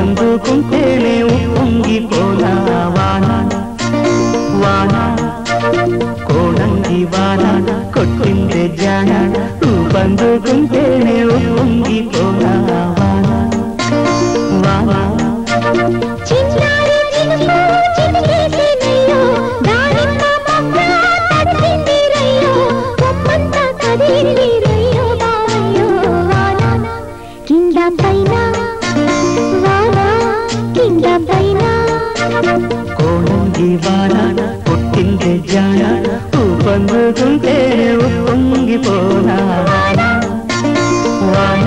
ఊపందుకుంటేనే ఉప్పొంగిపోనా వాన వాన కోడంగి వాన కొట్టిందే జాన ఊపందుకుంటేనే ఉప్పొంగిపోనా వాన వాన చిన్నారి చినుకు చినుకేసేనయ్యో, దానిమ్మ మొక్క తడిసింది రయ్యో, కొమ్మంతా కదిలింది రయ్యో బావయ్యో. వాన కింద పైన వాన కింద పైన కోడంగి వాన కొట్టిందే జాన ఊపందుకుంటేనే ఉప్పొంగిపోనా వాన వాన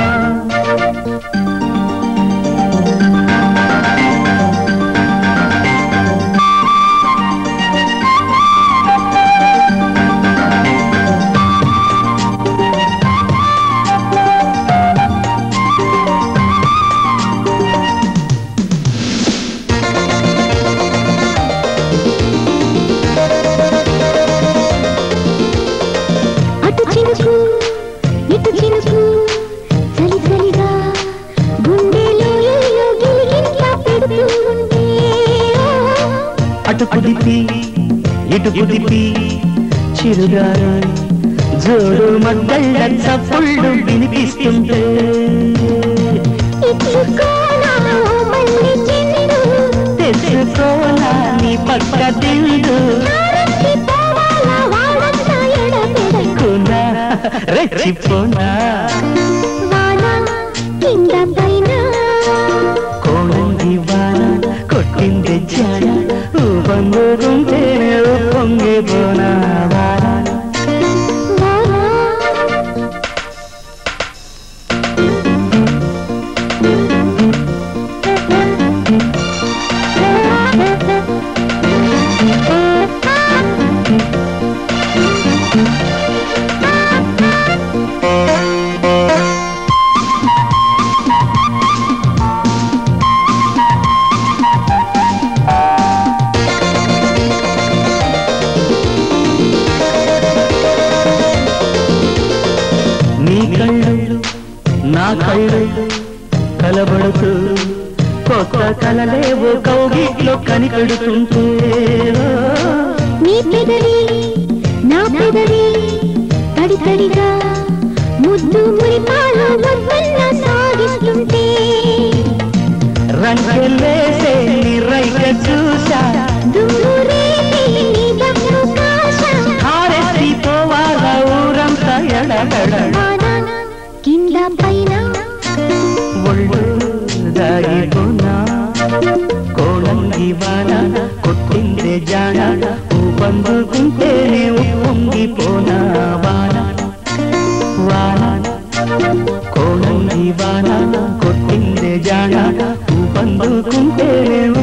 అటు చినుకు ఇటు చినుకు చలి చలిగా గుండెలో ఏయో గిలిగింత పెడుతూ ఉంటే అటు కుదిపి ఇటు కుదిపి చిరుగారు జోడు మద్దళ్ళ చప్పుళ్ళు వినిపిస్తుంటే ఇచ్చుకోనా ఓ మల్లి చెండు తెచ్చుకోనా నీ పక్క దిండు నారక్కి పోవాలా వాడంతా ఎడపెడకు కునా రెచ్చిపోనా వాన కింద పైన కోడంగి వాన కొట్టింది జాన ఊపందుకుంటేనే పొంగిపోనా వాన వాన నీ కళ్ళు నా కళ్ళు కలబడుతూ కొత్త కలలేవో కౌగిట్లో కనిపెడుతుంటే నీ పెదవి నా పెదవి తడి తడిగా ముద్దు మురిపాలు వద్దన్న సాగిస్తుంటే రంకెలేసే నీ రైక చూసా దుమ్మురేపి నీ దమ్ము కాశ హారెత్తి పోవాల ఊరంతా ఎడబెడ వాన కింద పైన ఒళ్ళు దాగిపోనా కోడంగి వాన కొట్టిందే జాన ఊపందుకుంటేనే ఉప్పొంగిపోనా వాన వాన కోడంగి వాన కొట్టిందే జాన ఊపందుకుంటేనే